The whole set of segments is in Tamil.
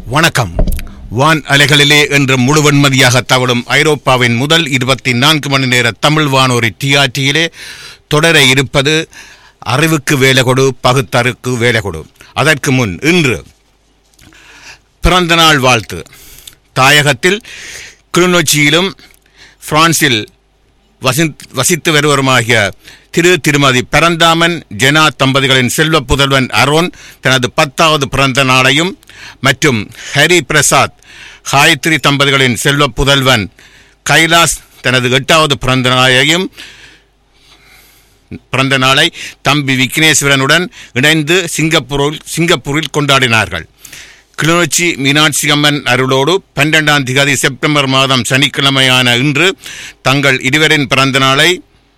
வணக்கம் வான் அலைகளிலே என்ற முழுவன்மதியாக தவழும் ஐரோப்பாவின் முதல் இருபத்தி நான்கு மணி நேர தமிழ் வானொலி டிஆர்டியிலே தொடர இருப்பது அறிவுக்கு வேலை கொடு பகுத்தருக்கு வேலை கொடு அதற்கு முன் இன்று பிறந்தநாள் வாழ்த்து தாயகத்தில் கிளிநொச்சியிலும் பிரான்சில் வசித் வசித்து வருவருமாகிய திரு திருமதி பரந்தாமன் ஜெனா தம்பதிகளின் செல்வ புதல்வன் அரோன் தனது பத்தாவது பிறந்த நாளையும் மற்றும் ஹரி பிரசாத் காயத்ரி தம்பதிகளின் செல்வ புதல்வன் கைலாஸ் தனது எட்டாவது பிறந்த நாளையும் பிறந்த நாளை தம்பி விக்னேஸ்வரனுடன் இணைந்து சிங்கப்பூரில் சிங்கப்பூரில் கொண்டாடினார்கள் கிளிநொச்சி மீனாட்சி அம்மன் அருளோடு பன்னிரெண்டாம் திகதி செப்டம்பர் மாதம் சனிக்கிழமையான இன்று தங்கள் இருவரின் பிறந்த நாளை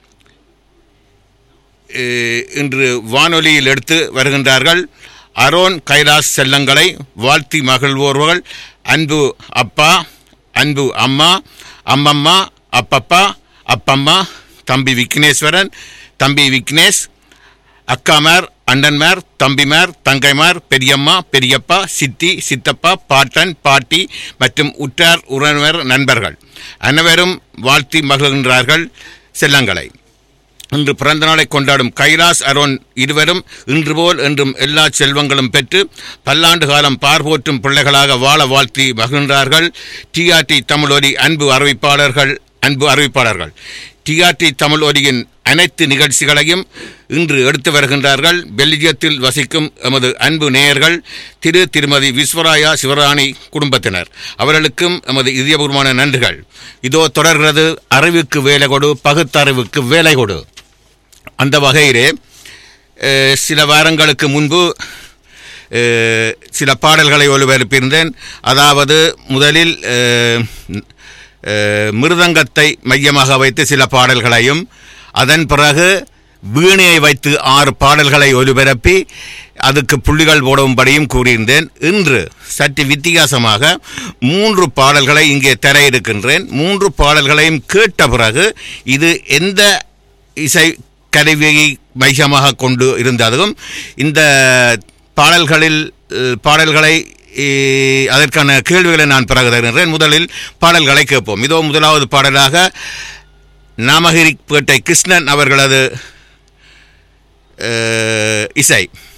அஹ், இன்று வானொலியில் எடுத்து வருகின்றார்கள் அரோன் கைலாஸ் செல்லங்களை வாழ்த்தி மகிழ்வோர்கள் அன்பு அப்பா அன்பு அம்மா அம்மம்மா அப்பப்பா அப்பம்மா தம்பி விக்னேஸ்வரன் தம்பி விக்னேஷ் அக்காமார் அண்ணன்மார் தம்பிமார் தங்கைமார் பெரியம்மா பெரியப்பா சித்தி சித்தப்பா பாட்டன் பாட்டி மற்றும் உற்றார் உறவினர் நண்பர்கள் அனைவரும் வாழ்த்தி மகிழ்கின்றார்கள் செல்லங்களை இன்று பிறந்த நாளை கொண்டாடும் கைலாஸ் அரோன் இருவரும் இன்று போல் என்றும் எல்லா செல்வங்களும் பெற்று பல்லாண்டு காலம் பார்போற்றும் பிள்ளைகளாக வாழ வாழ்த்தி மகிழ்ந்தார்கள் டிஆர்டி தமிழ் ஒலி அன்பு அறிவிப்பாளர்கள் அன்பு அறிவிப்பாளர்கள் டிஆர்டி தமிழ் ஒலியின் அனைத்து நிகழ்ச்சிகளையும் இன்று எடுத்து வருகின்றார்கள் பெல்ஜியத்தில் வசிக்கும் எமது அன்பு நேயர்கள் திரு திருமதி விஸ்வராயா சிவராணி குடும்பத்தினர் அவர்களுக்கும் எமது இதயபூர்வமான நன்றிகள் இதோ தொடர்கிறது அறிவுக்கு வேலை கொடு பகுத்தறிவுக்கு வேலை கொடு அந்த வகையிலே அஹ், சில வாரங்களுக்கு முன்பு அஹ், சில பாடல்களை ஒளிபரப்பியிருந்தேன் அதாவது முதலில் அஹ், அஹ், மிருதங்கத்தை மையமாக வைத்து சில பாடல்களையும் அதன் பிறகு வீணையை வைத்து ஆறு பாடல்களை ஒலிபரப்பி அதுக்கு புள்ளிகள் போடும்படியும் கூறியிருந்தேன் இன்று சற்று வித்தியாசமாக மூன்று பாடல்களை இங்கே தர இருக்கின்றேன் மூன்று பாடல்களையும் கேட்ட பிறகு இது எந்த இசை கருவியை மையமாக கொண்டு இருந்ததும் இந்த பாடல்களில் அஹ், பாடல்களை அஹ், அதற்கான கேள்விகளை நான் பிறகு தருகின்றேன் முதலில் பாடல்களை கேட்போம் இதோ முதலாவது பாடலாக நாமகிரிப்பேட்டை கிருஷ்ணன் அவர்களது அஹ், இசை